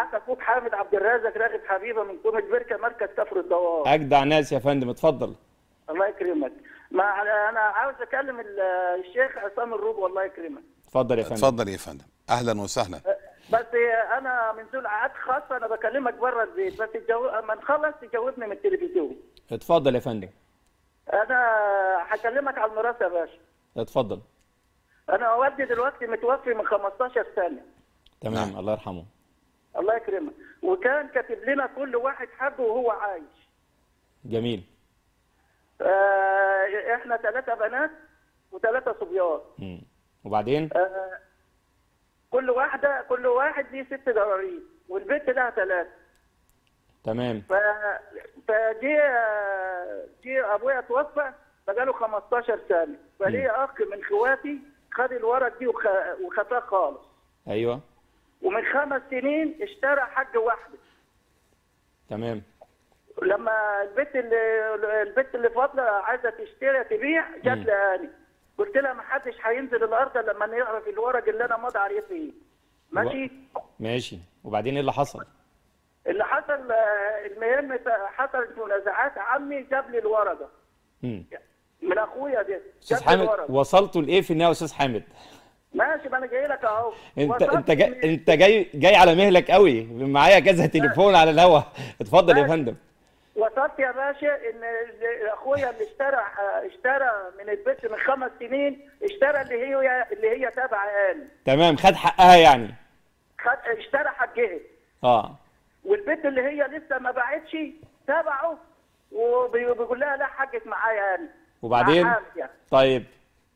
معاك اخوك حامد عبد الرازق راغب حبيبه من كوم البركه مركز كفر الدوار اجدع ناس يا فندم اتفضل الله يكرمك ما انا عاوز اكلم ال- الشيخ عصام الروب والله يكرمك اتفضل يا فندم اتفضل يا فندم اهلا وسهلا بس انا من ذو العاد خاصه انا بكلمك بره البيت بس الجو... اما نخلص تجاوبني من التلفزيون اتفضل يا فندم انا هكلمك على الميراث يا باشا اتفضل انا والدي دلوقتي متوفي من 15 سنه تمام نعم. الله يرحمه الله يكرمك وكان كاتب لنا كل واحد حقه وهو عايش جميل آه، احنا ثلاثه بنات وثلاثه صبيان مم. وبعدين آه، كل واحده كل واحد ليه ست درارين والبنت لها ثلاثه تمام ف فجي جي ابويا توفى بقاله 15 سنه فليه اخ من اخواتي خد الورق دي وخ... وخفاه خالص ايوه ومن خمس سنين اشترى حاج واحده تمام لما البت اللي البت اللي فاضله عايزه تشتري تبيع جت مم. لهاني قلت لها ما حدش هينزل الارض إلا لما نعرف الورق اللي انا ماضي عليه فيه ماشي ماشي وبعدين ايه اللي حصل اللي حصل آه، المهم حصلت منازعات عمي جاب لي الورقه مم. من اخويا ده استاذ جاب لي حامد الورقه وصلتوا لايه في النهايه يا استاذ حامد ماشي ما انا جاي لك اهو انت وصلت انت جاي إن- انت جاي جاي على مهلك قوي معايا كذا تليفون على الهوا اتفضل يا ماشي. فندم وصلت يا باشا ان ال- اخويا اللي اشترى اشترى من البيت من خمس سنين اشترى اللي هي اللي هي تابعه انا تمام خد حقها يعني خد اشترى حقها اه والبنت اللي هي لسه ما باعتش تابعه وبيقول لها لا حقك معايا انا وبعدين مع حامد يعني. طيب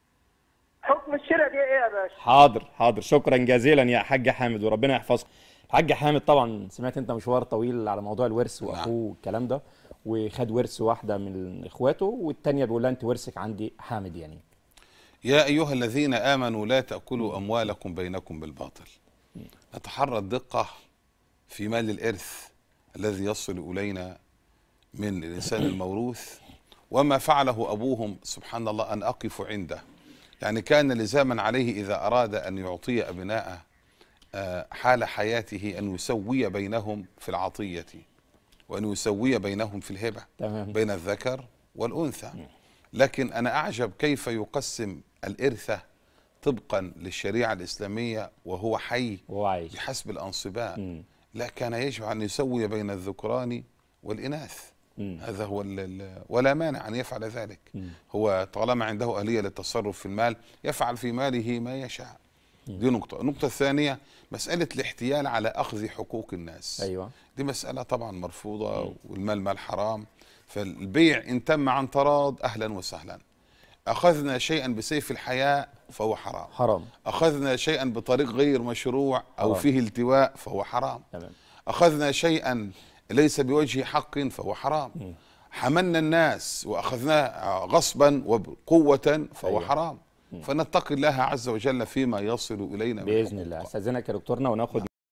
حكم الشراء دي ايه يا باشا؟ حاضر حاضر شكرا جزيلا يا حاج حامد وربنا يحفظك الحاج حامد طبعا سمعت انت مشوار طويل على موضوع الورث واخوه والكلام ده وخد ورث واحده من اخواته والتانيه بيقول لها انت ورثك عندي حامد يعني يا أيها الذين آمنوا لا تأكلوا أموالكم بينكم بالباطل نتحرى الدقة في مال الإرث الذي يصل إلينا من الإنسان الموروث وما فعله أبوهم سبحان الله أن أقف عنده يعني كان لزاما عليه إذا أراد أن يعطي أبناءه آه، حال حياته أن يسوي بينهم في العطية وأن يسوي بينهم في الهبة تمام بين الذكر والأنثى لكن أنا أعجب كيف يقسم الإرثة طبقا للشريعة الإسلامية وهو حي وهو عايش بحسب الأنصباء مم. لا كان يجب أن يسوي بين الذكران والإناث مم. هذا هو ال- ال- ولا مانع أن يفعل ذلك مم. هو طالما عنده أهلية للتصرف في المال يفعل في ماله ما يشاء دي نقطة النقطة الثانية مسألة الاحتيال على أخذ حقوق الناس ايوه دي مسألة طبعا مرفوضة والمال مال حرام فالبيع إن تم عن تراض أهلا وسهلا أخذنا شيئا بسيف الحياء فهو حرام حرام أخذنا شيئا بطريق غير مشروع أو حرام. فيه التواء فهو حرام تمام أخذنا شيئا ليس بوجه حق فهو حرام حملنا الناس وأخذناه غصبا وقوة فهو أيوة. حرام فنتقي الله عز وجل فيما يصل إلينا من باذن حقوق. الله استاذنك يا دكتورنا وناخد